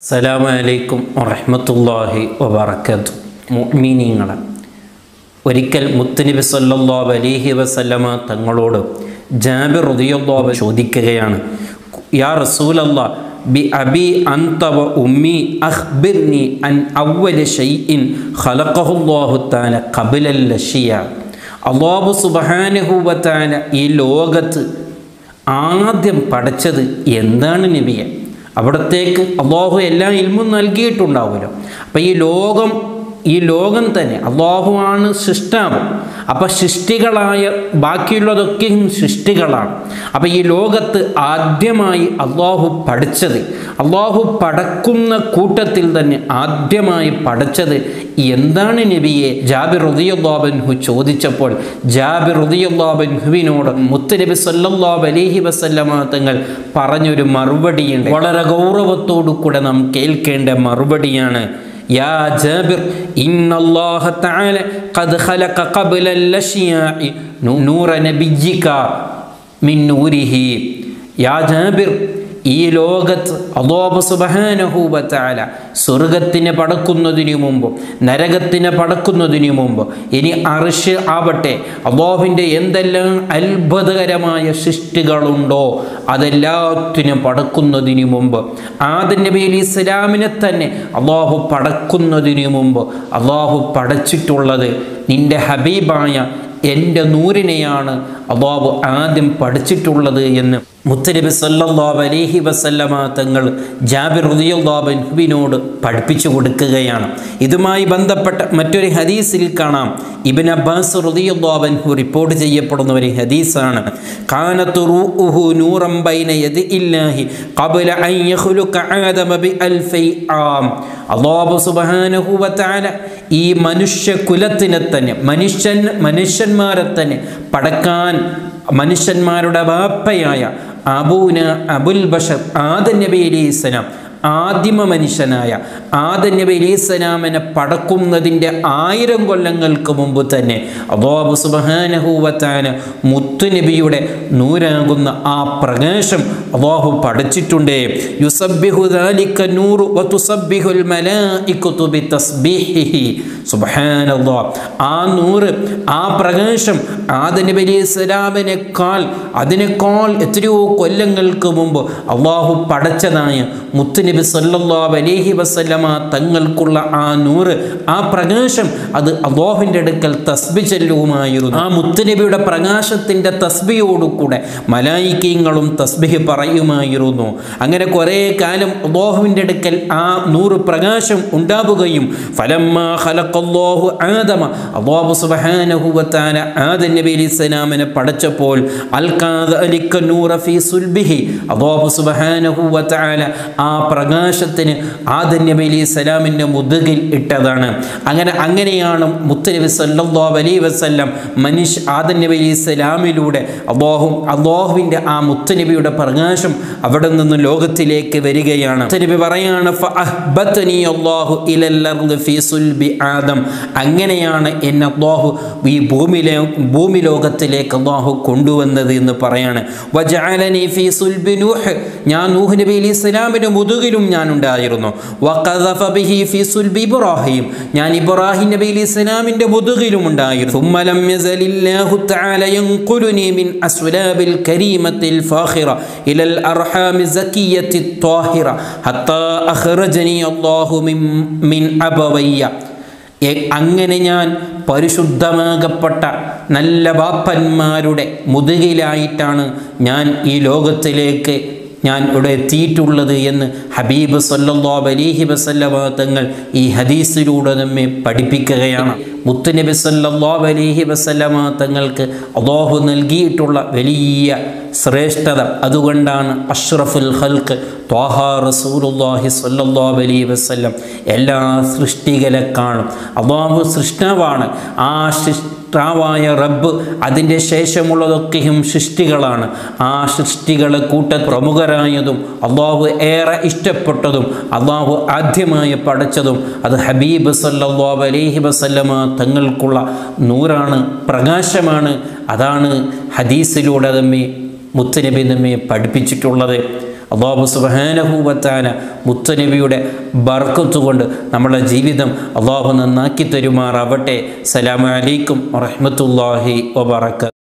അസ്സലാമു അലൈക്കും വറഹ്മത്തുള്ളാഹി വബറകാതുഹു മുഅ്മിനീങ്ങളെ ഒരിക്കൽ മുത്തുനബി സല്ലല്ലാഹു അലൈഹി വസല്ലമ തങ്ങളോട് ജാബിർ റളിയല്ലാഹു അൻഹു ചോദിക്കുകയാണ് യാ റസൂലല്ലാ ബി അബി അൻത വ ഉമ്മി അഖ്ബിർനി അൻ അവ്വല ഷൈഇൻ ഖലഖഹുല്ലാഹു തആല ഖബലൽ അഷിയ അല്ലാഹു സുബ്ഹാനഹു വ തആല ഈ ലോകത്ത് ആദ്യം പഠിച്ചത് എന്താണ് നബിയെ അവിടത്തേക്ക് അള്ളാഹു എല്ലാ ഇൽമും നൽകിയിട്ടുണ്ടാവുമല്ലോ അപ്പം ഈ ലോകം ഈ ലോകം തന്നെ അള്ളാഹു ആണ് സൃഷ്ടാവ് അപ്പം സൃഷ്ടികളായ ബാക്കിയുള്ളതൊക്കെയും സൃഷ്ടികളാണ് അപ്പം ഈ ലോകത്ത് ആദ്യമായി അള്ളാഹു പഠിച്ചത് അള്ളാഹു പടക്കുന്ന കൂട്ടത്തിൽ തന്നെ ആദ്യമായി പഠിച്ചത് എന്താണ് നബിയെ ജാബിർ റുദിയുല്ലാബൻഹു ചോദിച്ചപ്പോൾ ജാബിർ റുദിയുല്ലാബൻഹുവിനോട് മുത്തുനബി സല്ലല്ലാഹു അലൈഹി വസല്ലമ തങ്ങൾ പറഞ്ഞൊരു മറുപടിയുണ്ട് വളരെ ഗൗരവത്തോടു കൂടെ നാം കേൾക്കേണ്ട മറുപടിയാണ് يا جابر إن الله تعالى قد خلق قبل الأشياء نور نبيك من نوره يا جابر ഈ ലോകത്ത് അള്ളാഹു സുബഹാനഹൂബത്താല സ്വർഗത്തിനെ പടക്കുന്നതിനു മുമ്പ് നരകത്തിനെ പടക്കുന്നതിനു മുമ്പ് ഇനി അറിഷ് ആവട്ടെ അള്ളാഹുവിൻ്റെ എന്തെല്ലാം അത്ഭുതകരമായ സൃഷ്ടികളുണ്ടോ അതെല്ലാത്തിനും പടക്കുന്നതിനു മുമ്പ് ആദൻ നബി അലി ഇസ്ലാമിനെ തന്നെ അള്ളാഹു പടക്കുന്നതിനു മുമ്പ് അള്ളാഹു പടച്ചിട്ടുള്ളത് നിന്റെ ഹബീബായ എൻ്റെ നൂറിനെയാണ് അള്ളാഹു ആദ്യം പഠിച്ചിട്ടുള്ളത് എന്ന് മുത്തനബി സല്ലല്ലാഹു അലൈഹി വസല്ലമ തങ്ങൾ ജാബിർ റുദിയുല്ലാബിനോട് പഠിപ്പിച്ചു കൊടുക്കുകയാണ് ഇതുമായി ബന്ധപ്പെട്ട മറ്റൊരു ഹദീസിൽ കാണാം ഇബിൻ അബ്ബാസ് റുദിയുല്ലാബൻഹു റിപ്പോർട്ട് ചെയ്യപ്പെടുന്ന ഒരു ഹദീസാണ് കാനത്തു റൂഉഹു നൂറം ബൈന യദി ഇല്ലാഹി ഖബല അൻ യഖ്ലുക ആദമ ബി അൽഫൈ ആം അല്ലാഹു സുബ്ഹാനഹു വ തആല ഈ മനുഷ്യ കുലത്തിനെ തന്നെ മനുഷ്യൻ മനുഷ്യന്മാരെ തന്നെ പടക്കാൻ മനുഷ്യന്മാരുടെ വാപ്പയായ അബൂന അബുൽ ബഷർ ആദൻ നബി അലൈഹി സ്വലാം ആദിമ മനുഷ്യനായ ആദൻ നബി അലൈഹി സ്വലാമിനെ പടക്കുന്നതിൻ്റെ ആയിരം കൊല്ലങ്ങൾക്ക് മുമ്പ് തന്നെ അബോബ് സുബാനഹൂവത്താന മുത്തുനബിയുടെ നൂരാകുന്ന ആ പ്രകാശം അള്ളാഹു പഠിച്ചിട്ടുണ്ട് യുസബ്ബിഹു ദാലിക നൂറു വതുസബ്ബിഹുൽ മലായികതു ബിതസ്ബീഹിഹി സുബ്ഹാനല്ലാഹ് ആ നൂറ് ആ പ്രകാശം ആദൻ നബി അലൈഹി സ്വലാമിനേക്കാൾ അതിനേക്കാൾ എത്രയോ കൊല്ലങ്ങൾക്ക് മുമ്പ് അള്ളാഹു പടച്ചതായ മുത്തുനബി സല്ലല്ലാഹു അലൈഹി വസല്ലമ തങ്ങൾക്കുള്ള ആ നൂറ് ആ പ്രകാശം അത് അള്ളാഹുവിൻ്റെ അടുക്കൽ തസ്ബി ചെല്ലുമായിരുന്നു ആ മുത്തുനബിയുടെ പ്രകാശത്തിൻ്റെ തസ്ബിയോടുകൂടെ മലായിക്കങ്ങളും തസ്ബിഹ് പറയുമായിരുന്നു അങ്ങനെ കുറേ കാലം അള്ളാഹുവിൻ്റെ അടുക്കൽ ആ നൂറ് പ്രകാശം ഉണ്ടാവുകയും ഫലമ്മ ഖലഖല്ലാഹു ആദമ അള്ളാഹു സുബ്ഹാനഹു വതആല ആദം നബി അലൈഹി സ്വലാമിനെ പടച്ചപ്പോൾ അൽഖാദ അലിക്ക നൂറ ഫീ സുൽബിഹി അള്ളാഹു സുബ്ഹാനഹു വതആല ആ പ്രകാശത്തിന് ആദം നബി അലൈഹി സ്വലാമിൻ്റെ മുതുകിൽ ഇട്ടതാണ് അങ്ങനെ അങ്ങനെയാണ് മുത്തനബി സല്ലല്ലാഹു അലൈഹി വസല്ലം മനുഷ്യ ആദം നബി അലൈഹി സ്വലാമിലൂടെ അള്ളാഹു അള്ളാഹുവിൻ്റെ ആ മുത്തനബിയുടെ പ്രകാശം അവിടെ നിന്ന് ലോകത്തിലേക്ക് വരികയാണ് മുത്തനബി പറയാണ് ഫഅഹ്ബത്നി അല്ലാഹു ഇലൽ അർദ് ഫീ സുൽബി ആദം അങ്ങനെയാണ് എന്നെ അള്ളാഹു ഈ ഭൂമിയിലെ ഭൂമി ലോകത്തിലേക്ക് അള്ളാഹു കൊണ്ടുവന്നത് എന്ന് പറയാണ് വജഅലനി ഫീ സുൽബി നൂഹ് ഞാൻ നൂഹ് നബി അലൈഹി സ്വലാമിൻ്റെ മുതുകിലും ഞാൻ ഉണ്ടായിരുന്നു വഖദഫ ബിഹി ഫീ സുൽബി ഇബ്രാഹിം ഞാൻ ഇബ്രാഹിം നബി അലൈഹി സ്വലാമിൻ്റെ മുതുകിലും ഉണ്ടായിരുന്നു ثم لم يزل الله تعالى ينقلني من أسلاب الكريمة الفاخرة إلى الأرحام الزكية الطاهرة حتى أخرجني الله من من أبوي അങ്ങനെ ഞാൻ പരിശുദ്ധമാകപ്പെട്ട നല്ല ബാപ്പന്മാരുടെ മുതുകിലായിട്ടാണ് ഞാൻ ഈ ലോകത്തിലേക്ക് ഞാൻ ഇവിടെ എത്തിയിട്ടുള്ളത് എന്ന് ഹബീബ് സല്ലല്ലാഹു അലൈഹി വസല്ലമ തങ്ങൾ ഈ ഹദീസിലൂടെ നമ്മെ പഠിപ്പിക്കുകയാണ് മുത്തുനബി സല്ലല്ലാഹു അലൈഹി വസല്ലമ തങ്ങൾക്ക് അള്ളാഹു നൽകിയിട്ടുള്ള വലിയ ശ്രേഷ്ഠത അതുകൊണ്ടാണ് അഷ്റഫുൽ ഖൽക്ക് ത്വാഹ റസൂലുല്ലാഹി സല്ലല്ലാഹു അലൈഹി വസല്ലം എല്ലാ സൃഷ്ടികളെക്കാളും അള്ളാഹു സൃഷ്ടാവാണ് ആ സൃഷ്ടാവായ റബ്ബ് അതിൻ്റെ ശേഷമുള്ളതൊക്കെയും സൃഷ്ടികളാണ് ആ സൃഷ്ടികളെ കൂട്ട പ്രമുഖരായതും അള്ളാഹു ഏറെ ഇഷ്ടപ്പെട്ടതും അള്ളാഹു ആദ്യമായി പഠിച്ചതും അത് ഹബീബ് സല്ലല്ലാഹു അലൈഹി വസല്ലമ തങ്ങൾക്കുള്ള നൂറാണ് പ്രകാശമാണ് അതാണ് ഹദീസിലൂടെ നമ്മെ മുത്തുനബി നമ്മെ പഠിപ്പിച്ചിട്ടുള്ളത് അള്ളാഹു സുബാനഹൂവത്താന മുത്തനബിയുടെ ബർക്കത്ത് കൊണ്ട് നമ്മുടെ ജീവിതം അള്ളാഹു നന്നാക്കി തരുമാറാവട്ടെ സലാമലൈക്കും വറഹമത്തല്ലാഹി വബറക